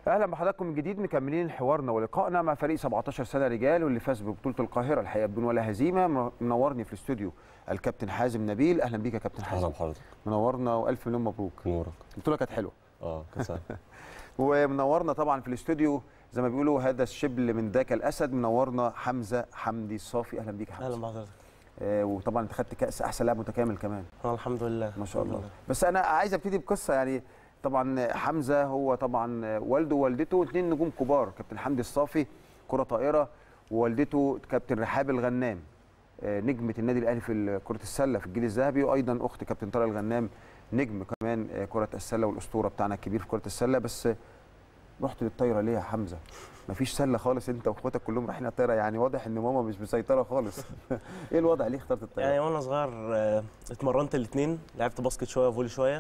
اهلا بحضراتكم من جديد مكملين حوارنا ولقائنا مع فريق 17 سنه رجال واللي فاز ببطوله القاهره الحقيقه بدون ولا هزيمه منورني في الاستوديو الكابتن حازم نبيل اهلا بيك يا كابتن اهلا حازم بحضرتك منورنا والف مليون مبروك نورك البطوله كانت حلوه اه كان سهل ومنورنا طبعا في الاستوديو زي ما بيقولوا هذا الشبل من ذاك الاسد منورنا حمزه حمدي الصافي اهلا بيك يا اهلا حمزه بحضرتك آه وطبعا انت خدت كاس احسن لاعب متكامل كمان آه، الحمد لله ما شاء الحمد الله لله. بس انا عايز ابتدي بقصه يعني طبعا حمزه هو طبعا والده ووالدته اثنين نجوم كبار كابتن حمدي الصافي كره طائره ووالدته كابتن رحاب الغنام آه، نجمه النادي الاهلي في كره السله في الجيل الذهبي وايضا اخت كابتن طارق الغنام نجم كمان آه، كره السله والاسطوره بتاعنا الكبير في كره السله بس آه، رحت للطايره ليه يا حمزه مفيش سله خالص انت واخواتك كلهم رايحين على الطايره يعني واضح ان ماما مش مسيطره خالص ايه الوضع ليه اخترت الطايره يعني وانا صغير آه، اتمرنت الاثنين لعبت باسكت شويه وفولي شويه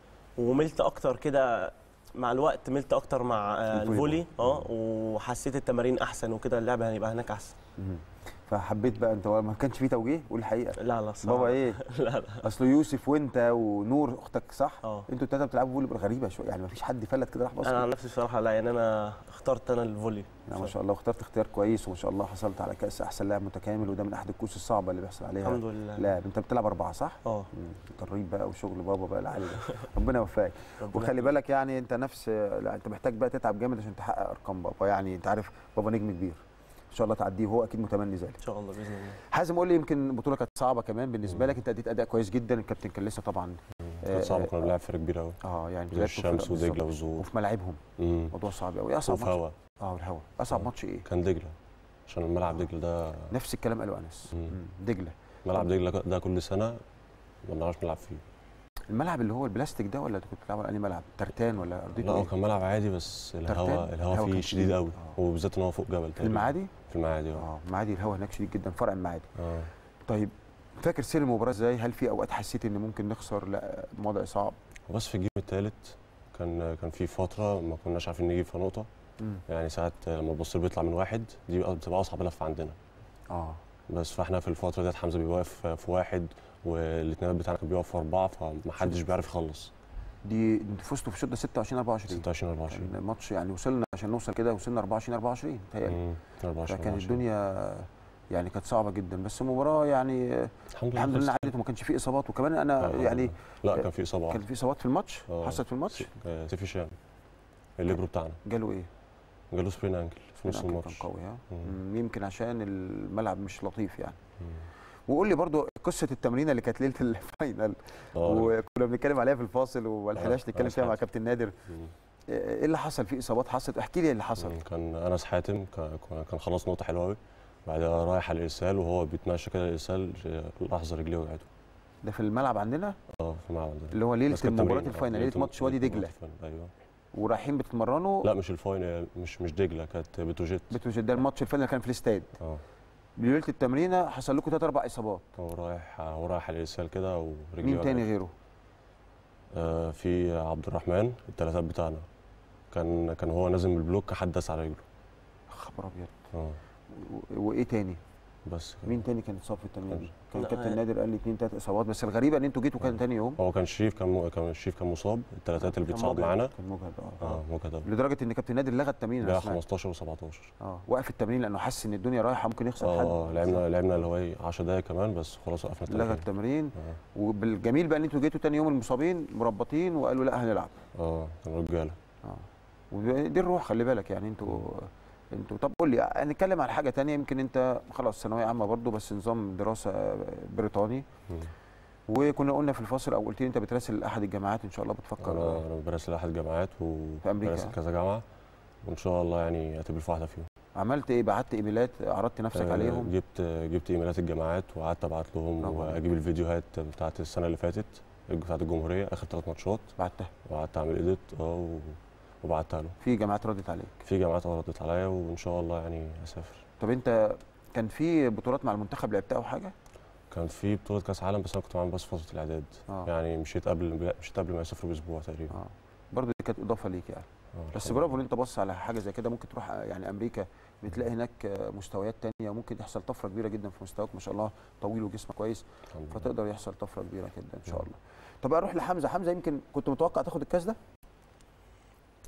وملت اكتر كده مع الوقت ملت اكتر مع آه، الفولي الفولي اه وحسيت التمارين احسن وكده اللعب هيبقى هناك احسن مهم. فحبيت بقى انت ما كانش فيه توجيه قول الحقيقه لا لا الصراحه بابا ايه لا لا اصل يوسف وانت ونور اختك صح اه انتوا الثلاثه بتلعبوا فولي غريبه شويه يعني ما فيش حد فلت كده راح باسكت انا عن نفسي الصراحه لا يعني انا اخترت انا الفولي لا ما شاء الله اخترت اختيار كويس وما شاء الله حصلت على كاس احسن لاعب متكامل وده من احد الكؤوس الصعبه اللي بيحصل عليها الحمد لله لاعب انت بتلعب اربعه صح؟ اه مم. تدريب بقى وشغل بابا بقى العالي ده ربنا يوفقك ربنا وخلي يخليك. بالك يعني انت نفس لا انت محتاج بقى تتعب جامد عشان تحقق ارقام بابا يعني انت عارف بابا نجم كبير ان شاء الله تعديه وهو اكيد متمني ذلك ان شاء الله باذن الله حازم قول لي يمكن البطوله كانت صعبه كمان بالنسبه لك انت اديت اداء كويس جدا الكابتن كان لسه طبعا كان صعب آه، كنا بنلعب فرق كبيره قوي اه يعني زي لعبتوا فرق الشمس ودجله بالظبط. والزهور وفي ملعبهم امم موضوع صعب قوي اصعب وفي ماتش هوا اه الهوا اصعب ماتش ايه كان دجله عشان الملعب دجله ده نفس الكلام قاله انس مم. مم. دجله ملعب دجله ده كل سنه ما بنعرفش نلعب فيه الملعب اللي هو البلاستيك ده ولا كنت بتلعب على انهي ملعب ترتان ولا ارضيته لا هو إيه؟ كان ملعب عادي بس ترتان؟ الهواء الهوا الهواء كان فيه شديد. شديد قوي آه. وبالذات ان هو فوق جبل في تقريبا المعادي في المعادي اه اه المعادي الهوا هناك شديد جدا فرع المعادي اه طيب فاكر سير المباراه ازاي هل في اوقات حسيت ان ممكن نخسر لا الوضع صعب بس في الجيم الثالث كان كان في فتره ما كناش عارفين نجيب فيها نقطه مم. يعني ساعات لما البصير بيطلع من واحد دي بتبقى اصعب لفه عندنا اه بس فاحنا في الفتره ديت حمزه بيبقى واقف في واحد والاثنين بتاعنا كان بيقف في اربعه فمحدش بيعرف يخلص دي انتوا فزتوا في الشوط ده 26 24 26 24 كان ماتش يعني وصلنا عشان نوصل كده وصلنا 24 24 تهيألي امم 24 فكان 24. الدنيا يعني كانت صعبه جدا بس المباراه يعني الحمد لله الحمد لله خلصت. عدت وما كانش فيه اصابات وكمان انا آه، يعني لا كان في اصابه كان واحده في اصابات في الماتش آه. حصلت في الماتش آه، سيف هشام الليبرو بتاعنا جاله ايه؟ جاله سبرين انكل في نص كان- كان الماتش قوي ها مم. مم، يمكن عشان الملعب مش لطيف يعني مم. وقول لي برضو قصه التمرينه اللي كانت ليله الفاينل اه وكنا بنتكلم عليها في الفاصل وما لحقناش آه، نتكلم أنس فيها مع حاتم. كابتن نادر مم. ايه اللي حصل في اصابات حصلت احكي لي إيه اللي حصل مم. كان انس حاتم كان- كان خلص نقطه حلوه قوي بعدها رايح على الارسال وهو بيتمشى كده الارسال لحظه رجليه وجعته ده في الملعب عندنا اه في الملعب عندنا اللي هو ليله بس كان مباراه تمرين. الفاينل آه، ليله ماتش وادي ليلة دجله ماتش الفاينل، ايوه ورايحين بتتمرنوا لا مش الفاينل مش مش دجله كانت بتروجيت بتوجد ده الماتش الفاينل كان في الاستاد اه ليله التمرينه حصل لكم ثلاث اربع اصابات هو رايح هو رايح على الارسال كده ورجليه مين تاني وجعته. غيره؟ آه في عبد الرحمن الثلاثات بتاعنا كان كان هو نازل من البلوك حد داس على رجله خبر ابيض اه و- وايه تاني؟ بس كده. مين تاني كان اتصاب في التمرين دي؟ كان لا، كابتن آه. نادر قال لي اثنين ثلاث اصابات بس الغريبه ان انتوا جيتوا كان تاني يوم هو كان شريف كان م... كان شريف كان مصاب الثلاثات اللي كان بيتصعد مجهد. معانا كان مجهد اه, اه مجهد قوي لدرجه ان كابتن نادر لغى التمرين أنا بقى سمعت. 15 و17 اه وقف التمرين لانه حس ان الدنيا رايحه ممكن يخسر حد اه لعبنا لعبنا اللي هو ايه 10 دقايق كمان بس خلاص وقفنا لغى التمرين التمرين اه وبالجميل بقى ان انتوا جيتوا تاني يوم المصابين مربطين وقالوا لا هنلعب اه كانوا رجاله اه ودي الروح خلي بالك يعني انتوا انتوا طب قول لي هنتكلم على حاجه تانية يمكن انت خلاص ثانويه عامه برضو بس نظام دراسه بريطاني مم. وكنا قلنا في الفاصل او قلت لي انت بتراسل احد الجامعات ان شاء الله بتفكر انا انا براسل احد الجامعات في أمريكا. وبراسل كذا جامعه وان شاء الله يعني هتقبل في واحده فيهم عملت ايه بعت ايميلات عرضت نفسك آه، عليهم جبت جبت ايميلات الجامعات وقعدت ابعت لهم برافو عليك. واجيب الفيديوهات بتاعت السنه اللي فاتت بتاعت الجمهوريه اخر ثلاث ماتشات بعتها وقعدت اعمل ايديت اه و- وبعتها له في جامعات ردت عليك في جامعات اه ردت عليا وان شاء الله يعني اسافر طب انت كان في بطولات مع المنتخب لعبتها او حاجه كان في بطوله كاس عالم بس انا كنت معاهم بس فتره الاعداد اه يعني مشيت قبل مشيت قبل ما يسافروا باسبوع تقريبا اه برضه دي كانت اضافه ليك يعني آه، بس الحمد برافو ان انت بص على حاجه زي كده ممكن تروح يعني امريكا بتلاقي هناك مستويات تانية ممكن يحصل طفره كبيره جدا في مستواك ما شاء الله طويل وجسمك كويس الحمد لله. فتقدر يحصل طفره كبيره جدا ان شاء نعم. الله طب اروح لحمزه حمزه يمكن كنت متوقع تاخد الكاس ده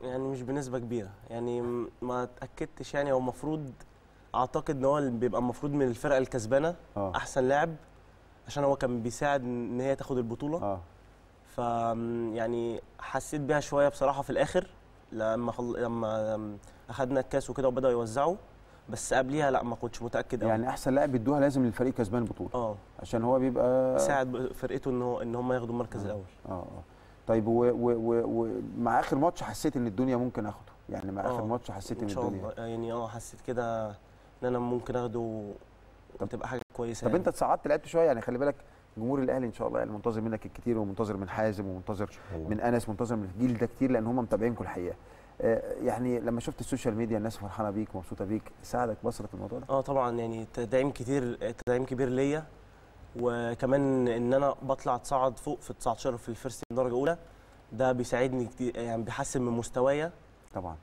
يعني مش بنسبه كبيره يعني م- ما اتاكدتش يعني هو المفروض اعتقد ان هو اللي بيبقى المفروض من الفرقه الكسبانه اه احسن لاعب عشان هو كان بيساعد ان هي تاخد البطوله اه ف يعني حسيت بيها شويه بصراحه في الاخر لما خل... لما اخدنا الكاس وكده وبداوا يوزعوا بس قبليها لا ما كنتش متاكد قوي يعني احسن لاعب بيدوها لازم للفريق كسبان البطوله اه عشان هو بيبقى ساعد فرقته ان هو ان هم ياخدوا المركز الاول اه اه طيب ومع اخر ماتش حسيت ان الدنيا ممكن اخده يعني مع اخر آه، ماتش حسيت ان ان شاء الدنيا الله يعني اه حسيت كده ان انا ممكن اخده طب- وتبقى حاجه كويسه طب يعني. انت اتصعدت لعبت شويه يعني خلي بالك جمهور الاهلي ان شاء الله يعني منتظر منك الكتير ومنتظر من حازم ومنتظر والله. من انس منتظر من الجيل ده كتير لان هم متابعينكم الحقيقه آه، يعني لما شفت السوشيال ميديا الناس فرحانه بيك ومبسوطه بيك ساعدك بصرة الموضوع ده اه طبعا يعني تدعيم كتير تدعيم كبير ليا وكمان ان انا بطلع اتصعد فوق في 19 في الفيرست درجه اولى ده بيساعدني كتير يعني بيحسن من مستوايا طبعا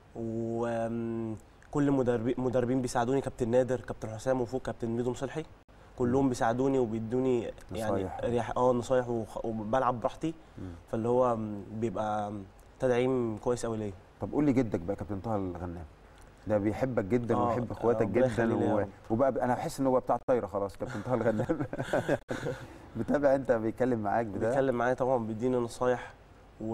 وكل مدربين مدربين بيساعدوني كابتن نادر كابتن حسام وفوق كابتن ميدو صلحي كلهم بيساعدوني وبيدوني يعني نصايح. ريح اه نصايح وخ- وبلعب براحتي مم. فاللي هو بيبقى تدعيم كويس قوي ليا طب قول لي جدك بقى كابتن طه الغنام ده بيحبك جدا آه، ويحب اخواتك ربنا جدا يخليه يا و... رب. وبقى انا بحس ان هو بتاع طايره خلاص كابتن طه الغنام بتابع انت بيتكلم معاك بده بيتكلم معايا طبعا بيديني نصايح و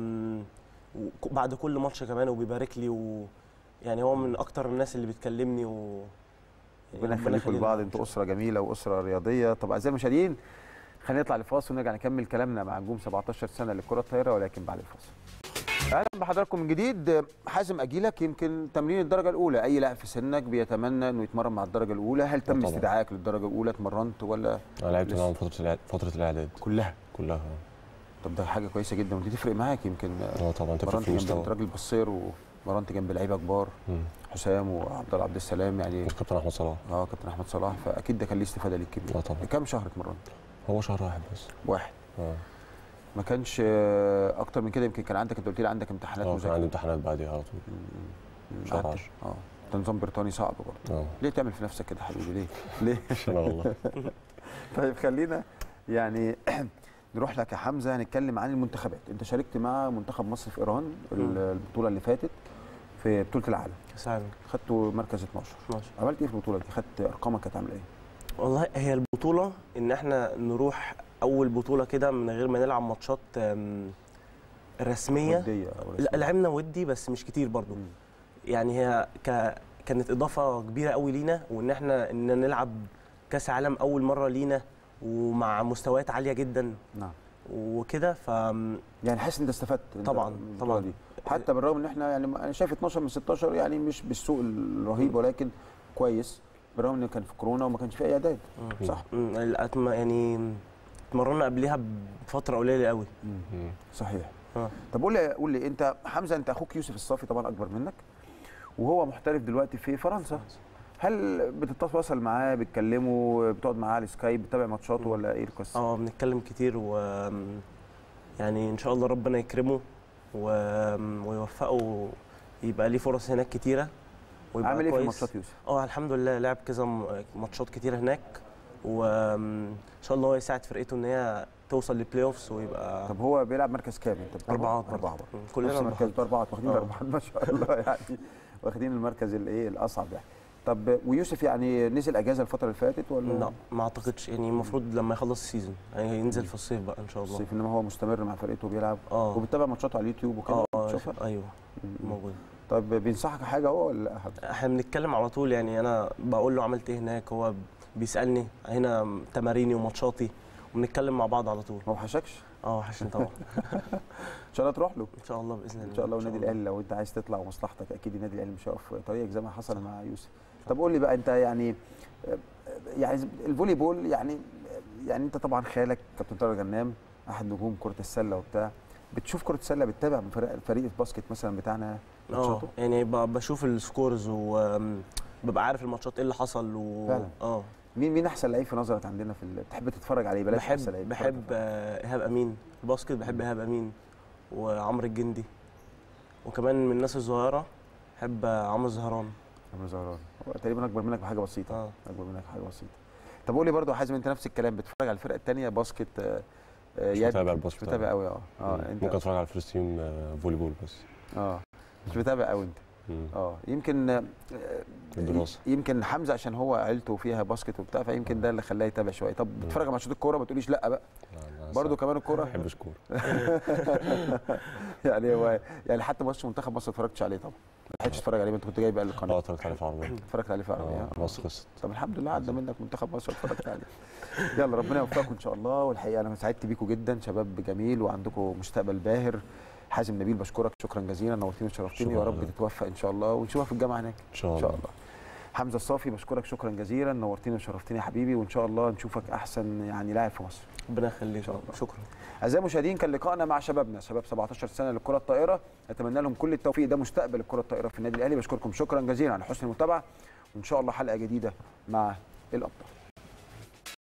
وبعد كل ماتش كمان وبيبارك لي و يعني هو من اكتر الناس اللي بتكلمني و ربنا يخليكم لبعض انتوا اسره جميله واسره رياضيه طب اعزائي المشاهدين خلينا نطلع لفاصل ونرجع نكمل كلامنا مع نجوم 17 سنه للكره الطايره ولكن بعد الفاصل اهلا بحضراتكم من جديد حازم اجيلك يمكن تمرين الدرجه الاولى اي لاعب في سنك بيتمنى انه يتمرن مع الدرجه الاولى هل تم طبعاً. استدعائك للدرجه الاولى اتمرنت ولا انا لعبت لسه. معاهم فتره الإعداد- فتره الاعداد كلها كلها طب ده حاجه كويسه جدا ودي تفرق معاك يمكن اه طبعا تفرق مرنت في جنب المستوى انت راجل بصير ومرنت جنب لعيبه كبار مم. حسام وعبد الله عبد السلام يعني والكابتن احمد صلاح اه كابتن احمد صلاح فاكيد ده كان ليه استفاده ليك كبيره اه طبعا كام شهر اتمرنت؟ هو شهر واحد بس واحد اه ما كانش آه، اكتر من كده يمكن كان عندك انت قلت لي عندك امتحانات اه كان مذاكره عندي امتحانات بعديها على طول مم. شهر قعدت- 10. اه ده نظام بريطاني صعب برضه اه ليه تعمل في نفسك كده حبيبي ليه؟ ليه؟ مش انا والله طيب خلينا يعني نروح لك يا حمزه هنتكلم عن المنتخبات انت شاركت مع منتخب مصر في ايران ال- البطوله اللي فاتت في بطوله العالم سهل خدتوا مركز 12 12 عملت ايه في البطوله دي خدت ارقامك كانت عامله ايه والله هي البطوله ان احنا نروح اول بطوله كده من غير ما نلعب ماتشات آم، رسميه وديه او لا رسمية. لعبنا ودي بس مش كتير برضو مم. يعني هي ك... كانت اضافه كبيره قوي لينا وان احنا ان نلعب كاس عالم اول مره لينا ومع مستويات عاليه جدا نعم وكده ف يعني حاسس ان انت استفدت انت طبعاً، من البطولة طبعاً. دي حتى بالرغم ان احنا يعني انا شايف 12 من 16 يعني مش بالسوق الرهيب ولكن كويس بالرغم ان كان في كورونا وما كانش في اي اعداد صح مم، الأتم- يعني اتمرنا قبلها بفتره قليله قوي مم. صحيح اه طب قول لي قول لي انت حمزه انت اخوك يوسف الصافي طبعا اكبر منك وهو محترف دلوقتي في فرنسا هل بتتواصل معاه بتكلمه بتقعد معاه على السكايب بتتابع ماتشاته ولا ايه القصه؟ اه بنتكلم كتير و يعني ان شاء الله ربنا يكرمه و... ويوفقه يبقى ليه فرص هناك كتيره ويبقى عامل ايه في كويس. ماتشات يوسف؟ اه الحمد لله لعب كذا م- ماتشات كتير هناك وان شاء الله هو يساعد فرقته ان هي توصل للبلاي اوفز ويبقى طب هو بيلعب مركز كام انت؟ بتابعه؟ اربعات اربعه برضه. برضه. كلنا نفس اربعات المركز اربعه واخدين آه. الاربعات ما شاء الله يعني واخدين المركز الايه الاصعب يعني طب ويوسف يعني نزل اجازه الفتره اللي فاتت ولا لا ما اعتقدش يعني المفروض لما يخلص السيزون يعني هينزل في الصيف بقى ان شاء الله الصيف انما هو مستمر مع فرقته بيلعب اه وبتتابع ماتشاته على اليوتيوب وكده اه بتشوفها؟ ايوه م- موجود طب بينصحك حاجه هو ولا لا حد؟ احنا بنتكلم على طول يعني انا بقول له عملت ايه هناك هو بيسالني هنا تماريني وماتشاتي وبنتكلم مع بعض على طول ما وحشكش؟ اه وحشني طبعا ان شاء الله تروح له ان شاء الله باذن الله ان شاء الله والنادي الاهلي لو انت عايز تطلع ومصلحتك اكيد النادي الاهلي مش هيقف في طريقك زي ما حصل مع يوسف طب قول لي بقى انت يعني يعني الفولي بول يعني يعني انت طبعا خالك كابتن طارق غنام احد نجوم كره السله وبتاع بتشوف كره السله بتتابع فريق فريق الباسكت مثلا بتاعنا اه ماتشاته يعني ب- بشوف السكورز وببقى عارف الماتشات ايه اللي حصل و فعلا. اه مين مين احسن لعيب في نظرك عندنا في ال- بتحب تتفرج عليه بلاش احسن بحب لعيب بحب آه، ايهاب امين الباسكت بحب ايهاب امين وعمرو الجندي وكمان من الناس الصغيره بحب آه، عمرو زهران عمرو زهران هو تقريبا اكبر منك بحاجه بسيطه اه اكبر منك بحاجه بسيطه طب قول لي برضه يا حازم انت نفس الكلام بتتفرج على الفرقه الثانيه باسكت آه، آه، مش يد متابع مش الباسكت متابع قوي اه اه مم. انت ممكن اتفرج على الفيرست تيم آه، فولي بول بس اه مش متابع قوي انت مم. اه يمكن آه، الدراسة. يمكن حمزه عشان هو عيلته فيها باسكت وبتاع فيمكن ده اللي خلاه يتابع شويه طب بتتفرج على ماتشات الكوره ما تقوليش لا بقى لا، لا، برضه صعب. كمان ما الكوره بحبش كورة يعني هو يعني حتى ماتش منتخب مصر ما اتفرجتش عليه طبعا ما لحقتش اتفرج عليه ما انت كنت جاي بقى اه القناه اتفرجت عليه في عربية اتفرجت عليه في عربيه اه آه. مصر خسرت طب الحمد لله عدى منك منتخب مصر اتفرجت عليه يلا ربنا يوفقكم ان شاء الله والحقيقه انا سعدت بيكم جدا شباب جميل وعندكم مستقبل باهر حازم نبيل بشكرك شكرا جزيلا نورتني وشرفتني شكراً يا رب لك. تتوفق ان شاء الله ونشوفك في الجامعه هناك ان شاء ان الله شاء الله حمزه الصافي بشكرك شكرا جزيلا نورتني وشرفتني يا حبيبي وان شاء الله نشوفك احسن يعني لاعب في مصر ربنا يخليك إن شاء الله. شكرا اعزائي المشاهدين كان لقائنا مع شبابنا شباب 17 سنه للكره الطائره اتمنى لهم كل التوفيق ده مستقبل الكره الطائره في النادي الاهلي بشكركم شكرا جزيلا على حسن المتابعه وان شاء الله حلقه جديده مع الابطال